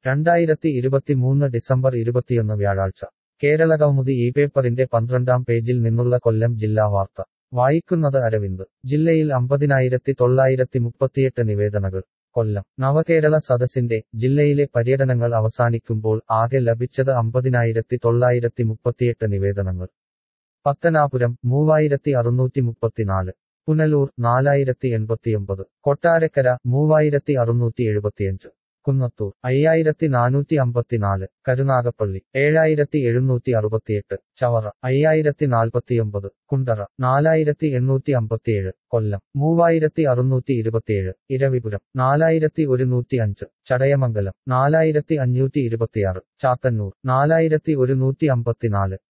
രണ്ടായിരത്തി ഇരുപത്തിമൂന്ന് ഡിസംബർ ഇരുപത്തിയൊന്ന് വ്യാഴാഴ്ച കേരളകൗമുദി ഈ പേപ്പറിന്റെ പന്ത്രണ്ടാം പേജിൽ നിന്നുള്ള കൊല്ലം ജില്ലാ വാർത്ത വായിക്കുന്നത് അരവിന്ദ് ജില്ലയിൽ അമ്പതിനായിരത്തി തൊള്ളായിരത്തി മുപ്പത്തിയെട്ട് നിവേദനങ്ങൾ കൊല്ലം നവകേരള സദസ്സിന്റെ ജില്ലയിലെ പര്യടനങ്ങൾ അവസാനിക്കുമ്പോൾ ആകെ ലഭിച്ചത് അമ്പതിനായിരത്തി തൊള്ളായിരത്തി മുപ്പത്തിയെട്ട് നിവേദനങ്ങൾ പത്തനാപുരം മൂവായിരത്തി അറുന്നൂറ്റി മുപ്പത്തിനാല് പുനലൂർ നാലായിരത്തി എൺപത്തിയൊമ്പത് കൊട്ടാരക്കര മൂവായിരത്തി അറുന്നൂറ്റി എഴുപത്തിയഞ്ച് കുന്നത്തൂർ അയ്യായിരത്തി നാനൂറ്റി അമ്പത്തിനാല് കരുനാഗപ്പള്ളി ഏഴായിരത്തി എഴുന്നൂറ്റി അറുപത്തിയെട്ട് ചവറ അയ്യായിരത്തി നാൽപ്പത്തിയൊമ്പത് കുണ്ടറ നാലായിരത്തി എണ്ണൂറ്റി അമ്പത്തിയേഴ് കൊല്ലം മൂവായിരത്തി അറുന്നൂറ്റി ഇരുപത്തിയേഴ് ഇരവിപുരം നാലായിരത്തി ഒരുന്നൂറ്റി അഞ്ച് ചടയമംഗലം നാലായിരത്തി അഞ്ഞൂറ്റി ഇരുപത്തിയാറ് ചാത്തന്നൂർ നാലായിരത്തി ഒരുന്നൂറ്റി അമ്പത്തിനാല്